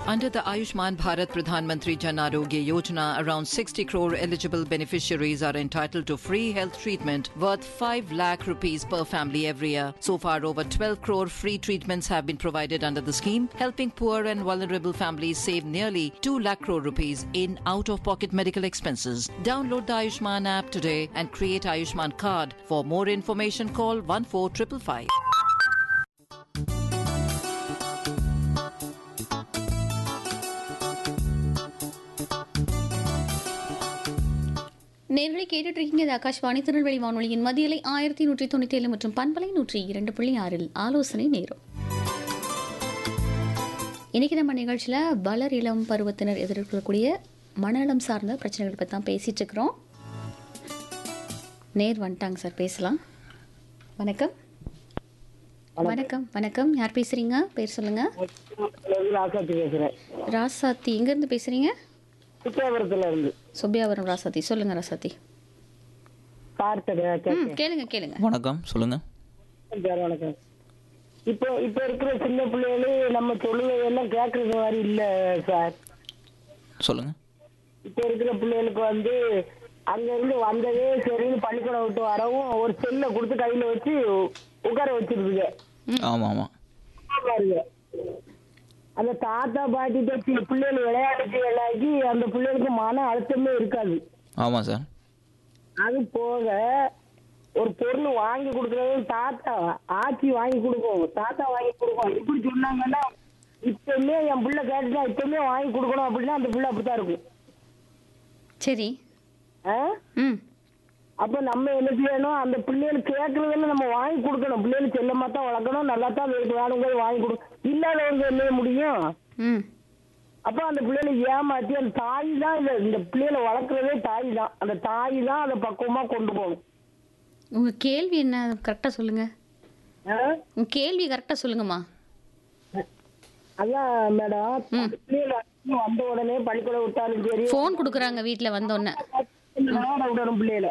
Under the Ayushman Bharat Pradhan Mantri Jan Arogya Yojana, around 60 crore eligible beneficiaries are entitled to free health treatment worth 5 lakh rupees per family every year. So far, over 12 crore free treatments have been provided under the scheme, helping poor and vulnerable families save nearly 2 lakh crore rupees in out-of-pocket medical expenses. Download the Ayushman app today and create Ayushman card. For more information, call 14555. நேர்களை கேட்டுட்டு இருக்கீங்க இது ஆகாஷ்வாணி திருநெல்வேலி வானொலியின் மதியலை ஆயிரத்தி நூற்றி தொண்ணூற்றி ஏழு மற்றும் பண்பலை நூற்றி இரண்டு புள்ளி ஆறில் ஆலோசனை நேரம் இன்னைக்கு நம்ம நிகழ்ச்சியில் வளர் இளம் பருவத்தினர் எதிர்கொள்ளக்கூடிய மனநலம் சார்ந்த பிரச்சனைகள் பற்றி தான் பேசிட்டு இருக்கிறோம் நேர் வந்துட்டாங்க சார் பேசலாம் வணக்கம் வணக்கம் வணக்கம் யார் பேசுறீங்க பேர் சொல்லுங்க ராசாத்தி பேசுறேன் ராசாத்தி எங்கேருந்து பேசுறீங்க சுத்தியாபுரத்துல இருந்து சுபியாவரம் ராசாத்தி சொல்லுங்க ராசாத்தி கார்த்தகை ம் கேளுங்க கேளுங்க வணக்கம் சொல்லுங்க சார் வணக்கம் இப்போ இப்போ இருக்கிற சின்ன பிள்ளைகளும் நம்ம சொல்லுவதெல்லாம் கேட்கறது மாதிரி இல்ல சார் சொல்லுங்க இப்போ இருக்கிற பிள்ளைகளுக்கு வந்து அங்க இருந்து வந்ததே சரின்னு பள்ளிக்கூடம் விட்டு வரவும் ஒரு செல்லை கொடுத்து கையில வச்சு உட்கார வச்சிருக்குங்க ஆமாம் ஆமாம் பாருங்க அந்த தாத்தா பாட்டிட்ட சில பிள்ளைகள் விளையாடுச்சு விளையாடி அந்த பிள்ளைகளுக்கு மன அழுத்தமே இருக்காது ஆமாம் சார் அது போக ஒரு பொருள் வாங்கி கொடுக்கறது தாத்தா ஆச்சி வாங்கி கொடுக்கும் தாத்தா வாங்கி கொடுக்கும் இப்படி சொன்னாங்கன்னா இப்பவுமே என் பிள்ளை கேட்டுட்டா இப்பவுமே வாங்கி கொடுக்கணும் அப்படின்னா அந்த பிள்ளை அப்படித்தான் இருக்கும் சரி ஆ? ம் அப்ப நம்ம என்ன செய்யணும் அந்த பிள்ளைகளுக்கு கேட்கறதெல்லாம் நம்ம வாங்கி கொடுக்கணும் பிள்ளைகளுக்கு செல்லமா தான் வளர்க்கணும் நல்லா தான் அதுக்கு வேணுங்கிறது வாங்கி கொடுக்கணும் இல்லாதவங்க என்ன முடியும் ம் அப்ப அந்த பிள்ளைகளை ஏமாத்தி அந்த தாய் தான் இந்த இந்த பிள்ளைகளை வளர்க்குறதே தாய் தான் அந்த தாய் தான் அதை பக்குவமா கொண்டு போகணும் உங்க கேள்வி என்ன கரெக்டாக சொல்லுங்க ஆ? உங்க கேள்வி கரெக்டாக சொல்லுங்கம்மா அதான் மேடம் பிள்ளைகள் வந்த உடனே பள்ளிக்கூடம் விட்டாலும் சரி ஃபோன் கொடுக்குறாங்க வீட்டில் வந்தோடனே விடணும் பிள்ளைகளை